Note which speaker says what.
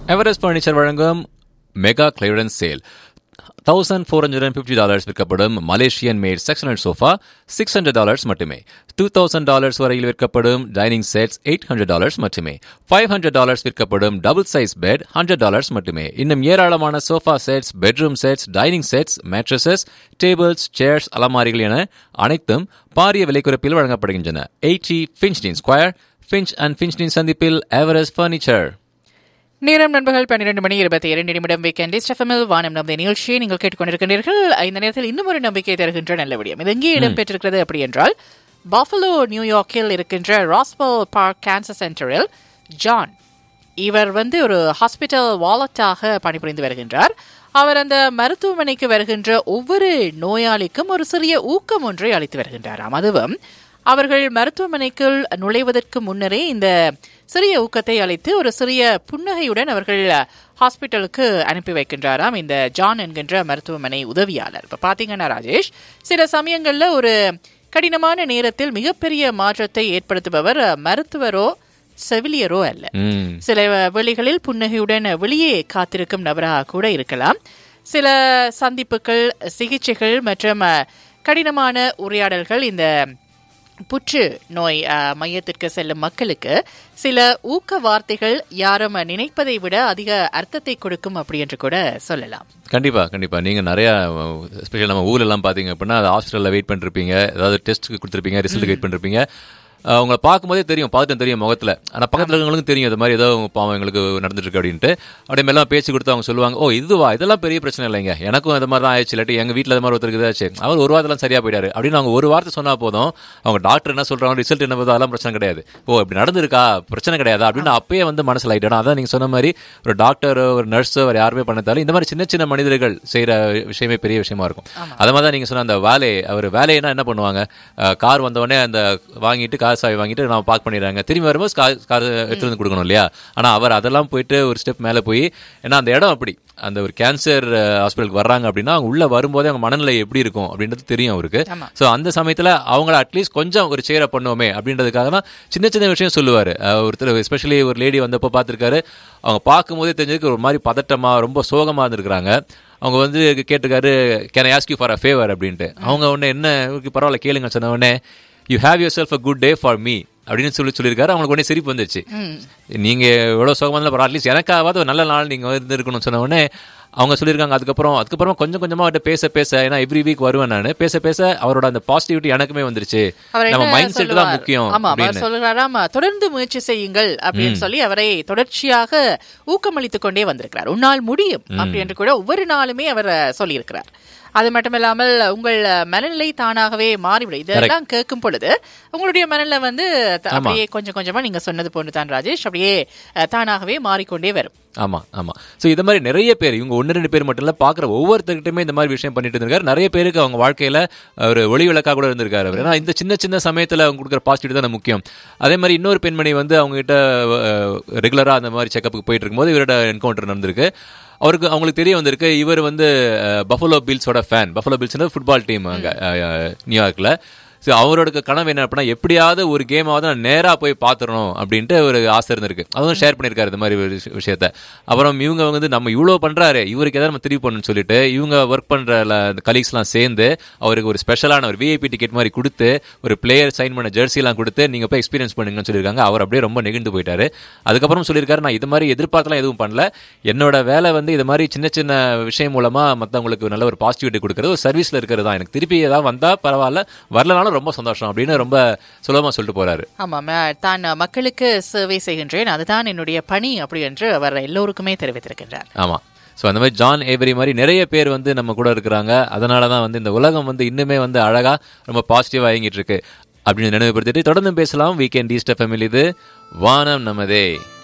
Speaker 1: Everest furniture வழங்கும் mega clearance sale thousand four hundred and fifty dollars விற்கப்படும் Malaysian made sectional sofa six hundred dollars மட்டுமே two thousand dollars வரையில் விற்கப்படும் dining sets eight hundred dollars மட்டுமே five hundred dollars விற்கப்படும் double size bed hundred dollars மட்டுமே இன்னும் ஏராளமான sofa sets bedroom sets dining sets mattresses tables chairs அலமாரிகள் என அனைத்தும் பாரிய விலை குறைப்பில் வழங்கப்படுகின்றன eighty Finchdene square Finch and Finchdene சந்திப்பில் எவரெஸ்ட் ஃபர்னிச்சர்
Speaker 2: நேரம் நண்பர்கள் பன்னிரண்டு மணி இருபத்தி இரண்டு நிமிடம் வீக்கெண்ட் ஸ்டெஃபமில் வானம் நமது நிகழ்ச்சியை நீங்கள் கேட்டுக்கொண்டிருக்கின்றீர்கள் இந்த நேரத்தில் இன்னும் ஒரு நம்பிக்கை தருகின்ற நல்ல விடயம் இது எங்கே இடம்பெற்றிருக்கிறது அப்படி என்றால் பஃபலோ நியூயார்க்கில் இருக்கின்ற ராஸ்பல் பார்க் கேன்சர் சென்டரில் ஜான் இவர் வந்து ஒரு ஹாஸ்பிட்டல் வாலட்டாக பணிபுரிந்து வருகின்றார் அவர் அந்த மருத்துவமனைக்கு வருகின்ற ஒவ்வொரு நோயாளிக்கும் ஒரு சிறிய ஊக்கம் ஒன்றை அளித்து வருகின்றாராம் அதுவும் அவர்கள் மருத்துவமனைக்குள் நுழைவதற்கு முன்னரே இந்த சிறிய ஊக்கத்தை அளித்து ஒரு சிறிய புன்னகையுடன் அவர்கள் ஹாஸ்பிட்டலுக்கு அனுப்பி வைக்கின்றாராம் இந்த ஜான் என்கின்ற மருத்துவமனை உதவியாளர் இப்போ பார்த்தீங்கன்னா ராஜேஷ் சில சமயங்களில் ஒரு கடினமான நேரத்தில் மிகப்பெரிய மாற்றத்தை ஏற்படுத்துபவர் மருத்துவரோ செவிலியரோ அல்ல
Speaker 1: ம்
Speaker 2: சில வெளிகளில் புன்னகையுடன் வெளியே காத்திருக்கும் நபராக கூட இருக்கலாம் சில சந்திப்புகள் சிகிச்சைகள் மற்றும் அஹ், கடினமான உரையாடல்கள் இந்த புற்று நோய் அஹ், மையத்திற்கு செல்லும் மக்களுக்கு சில ஊக்க வார்த்தைகள் யாரும் நினைப்பதை விட அதிக அர்த்தத்தை கொடுக்கும் அப்படி என்று கூட சொல்லலாம்
Speaker 1: கண்டிப்பா கண்டிப்பா நீங்க நிறைய ஸ்பெஷல் நம்ம ஊர்ல எல்லாம் பாத்தீங்க அப்படின்னா அது ஹாஸ்பிட்டல்ல வெயிட் பண்ணிருப்பீங்க ஏதாவது டெஸ்ட்டுக்கு கொடுத்துருப்பீங்க ரிசல்ட் வெயிட் பண்ணிருப்பீங்க அஹ் உங்களை பார்க்கும்போதே தெரியும் பார்த்துட்டு தெரியும் முகத்துல ஆனா பக்கத்துல இருக்கவங்களுக்கும் தெரியும் இது மாதிரி ஏதோ பாவம் எங்களுக்கு நடந்துட்டு இருக்கு அப்படின்ட்டு அப்படியே மெல்லாம் பேச்சு கொடுத்து அவங்க சொல்லுவாங்க ஓ இதுவா இதெல்லாம் பெரிய பிரச்சனை இல்லைங்க எனக்கும் அது மாதிரி தான் ஆயிடுச்சு இல்லாட்டி எங்க வீட்டுல அது மாதிரி ஒருத்தருக்கு இதாச்சு அவர் ஒரு வாரத்துல சரியா போயிட்டாரு அப்படின்னு அவங்க ஒரு வார்த்தை சொன்னா போதும் அவங்க டாக்டர் என்ன சொல்றாங்க ரிசல்ட் என்ன போதும் அதெல்லாம் பிரச்சனை கிடையாது ஓ இப்படி நடந்திருக்கா பிரச்சனை கிடையாது அப்படின்னு அப்பயே வந்து மனசுல ஆயிட்டோம் அதான் நீங்க சொன்ன மாதிரி ஒரு டாக்டர் ஒரு நர்ஸ் ஒரு யாருமே பண்ணதாலும் இந்த மாதிரி சின்ன சின்ன மனிதர்கள் செய்யற விஷயமே பெரிய விஷயமா இருக்கும் அது மாதிரி தான் நீங்க சொன்ன அந்த வேலை அவர் வேலைன்னா என்ன பண்ணுவாங்க கார் வந்த உடனே அந்த வாங்கிட்டு கார் சாவி வாங்கிட்டு நம்ம பார்க் பண்ணிடுறாங்க திரும்பி வரும்போது கார் கார் எடுத்து வந்து கொடுக்கணும் இல்லையா ஆனா அவர் அதெல்லாம் போயிட்டு ஒரு ஸ்டெப் மேல போய் ஏன்னா அந்த இடம் அப்படி அந்த ஒரு கேன்சர் ஹாஸ்பிட்டலுக்கு வர்றாங்க அப்படின்னா அவங்க உள்ள வரும்போதே அவங்க மனநிலை எப்படி இருக்கும் அப்படின்றது தெரியும் அவருக்கு
Speaker 2: ஆமா.
Speaker 1: ஸோ அந்த சமயத்துல அவங்கள அட்லீஸ்ட் கொஞ்சம் ஒரு சேர பண்ணுவோமே அப்படின்றதுக்காக தான் சின்ன சின்ன விஷயம் சொல்லுவாரு அஹ் ஒருத்தர் எஸ்பெஷலி ஒரு லேடி வந்தப்போ பார்த்திருக்காரு அவங்க பார்க்கும்போதே தெரிஞ்சதுக்கு ஒரு மாதிரி பதட்டமா ரொம்ப சோகமா இருந்திருக்காங்க அவங்க வந்து கேட்டிருக்காரு can ask you for a favour அப்படின்ட்டு அவங்க உடனே என்ன "Okay, பரவாயில்ல கேளுங்க சொன்ன உடனே you have yourself a good day for me அப்படின்னு சொல்லி சொல்லியிருக்காரு அவங்களுக்கு உடனே சிரிப்பு வந்துச்சு நீங்க எவ்வளவு சோகமா இருந்தாலும் பரவாயில்ல அட்லீஸ்ட் எனக்காவது ஒரு நல்ல நாள் நீங்க வந்து இருக்கணும்னு சொன்ன உடனே அவங்க சொல்லியிருக்காங்க அதுக்கப்புறம் அதுக்கப்புறம் கொஞ்சம் கொஞ்சமா அவர்கிட்ட பேச பேச ஏன்னா எவ்ரி வீக் வருவேன் நான் பேச பேச அவரோட அந்த பாசிட்டிவிட்டி எனக்குமே வந்துருச்சு
Speaker 2: அவர்
Speaker 1: நம்ம
Speaker 2: என்ன
Speaker 1: மைண்ட் செட் தான்
Speaker 2: சொல்லுவார்?
Speaker 1: முக்கியம்
Speaker 2: ஆமா அவர்
Speaker 1: அப்படின்னு
Speaker 2: சொல்கிறாராம் தொடர்ந்து முயற்சி செய்யுங்கள் அப்படின்னு சொல்லி அவரை தொடர்ச்சியாக ஊக்கமளித்துக் கொண்டே வந்திருக்கிறார் உன்னால் முடியும் அப்படி என்று கூட ஒவ்வொரு நாளுமே அவர் சொல்லியிருக்கிறார் அது மட்டுமில்லாமல் உங்கள் மனநிலை தானாகவே மாறிவிடும் இதெல்லாம் கேட்கும் பொழுது உங்களுடைய மனநிலை வந்து த- அப்படியே கொஞ்சம் கொஞ்சமா நீங்க சொன்னது போன்று தான் ராஜேஷ் அப்படியே அஹ், தானாகவே மாறிக்கொண்டே வரும்
Speaker 1: ஆமா ஆமா சோ இது மாதிரி நிறைய பேர் இவங்க ஒன்னு ரெண்டு பேர் மட்டும் இல்ல பாக்குற ஒவ்வொருத்தர்கிட்டயுமே இந்த மாதிரி விஷயம் பண்ணிட்டு இருந்திருக்காரு நிறைய பேருக்கு அவங்க வாழ்க்கையில ஒரு ஒளி விளக்கா கூட இருந்திருக்காரு அவர் ஏன்னா இந்த சின்ன சின்ன சமயத்துல அவங்க கொடுக்குற பாசிட்டிவ் தான் முக்கியம் அதே மாதிரி இன்னொரு பெண்மணி வந்து அவங்க கிட்ட ரெகுலரா அந்த மாதிரி செக்கப்புக்கு போயிட்டு இருக்கும்போது இவரோட என்கவுண்டர் நடந்திருக்கு அவருக்கு அவங்களுக்கு தெரிய வந்திருக்கு இவர் வந்து பஃபலோ பில்ஸோட fan Buffalo Bills football team அங்க அஹ், நியூயார்க்ல ஸோ அவரோட கனவு என்ன அப்படின்னா எப்படியாவது ஒரு கேமாவது நான் நேராக போய் பார்த்துடணும் அப்படின்ட்டு ஒரு ஆசை இருந்திருக்கு அதுவும் ஷேர் பண்ணியிருக்காரு இந்த மாதிரி ஒரு விஷ- விஷயத்த அப்புறம் இவங்க வந்து நம்ம இவ்வளோ பண்ணுறாரு இவருக்கு ஏதாவது நம்ம திருப்பி பண்ணணும்னு சொல்லிட்டு இவங்க ஒர்க் பண்ணுற கலீக்ஸ்லாம் சேர்ந்து அவருக்கு ஒரு ஸ்பெஷலான ஒரு விஐபி டிக்கெட் மாதிரி கொடுத்து ஒரு பிளேயர் சைன் பண்ண ஜெர்சிலாம் கொடுத்து நீங்கள் போய் எக்ஸ்பீரியன்ஸ் பண்ணுங்கன்னு சொல்லியிருக்காங்க அவர் அப்படியே ரொம்ப நெகிழ்ந்து போயிட்டாரு அதுக்கப்புறம் சொல்லியிருக்காரு நான் இது மாதிரி எதிர்பார்த்தலாம் எதுவும் பண்ணல என்னோட வேலை வந்து இது மாதிரி சின்ன சின்ன விஷயம் மூலமா மற்றவங்களுக்கு நல்ல ஒரு பாசிட்டிவிட்டி கொடுக்கறது ஒரு சர்வீஸ்ல இருக்கிறது தான் எனக்கு திருப்பி ஏதாவது வந்தா பரவாயில்ல வரலனாலும் ரொம்ப சந்தோஷம் அப்படின்னு ரொம்ப சுலபமா சொல்லிட்டு போறாரு
Speaker 2: ஆமா ம- தான் மக்களுக்கு சேவை செய்கின்றேன் அதுதான் என்னுடைய பணி அப்படி என்று அவர் எல்லோருக்குமே தெரிவித்திருக்கின்றார்
Speaker 1: ஆமா ஸோ அந்த மாதிரி ஜான் ஏவரி மாதிரி நிறைய பேர் வந்து நம்ம கூட இருக்கிறாங்க அதனால தான் வந்து இந்த உலகம் வந்து இன்னுமே வந்து அழகா ரொம்ப பாசிட்டிவா இயங்கிட்டு இருக்கு அப்படின்னு நினைவுபடுத்திட்டு தொடர்ந்து பேசலாம் வீக்கெண்ட் ஈஸ்ட் ஃபேமிலி இது வானம் நமதே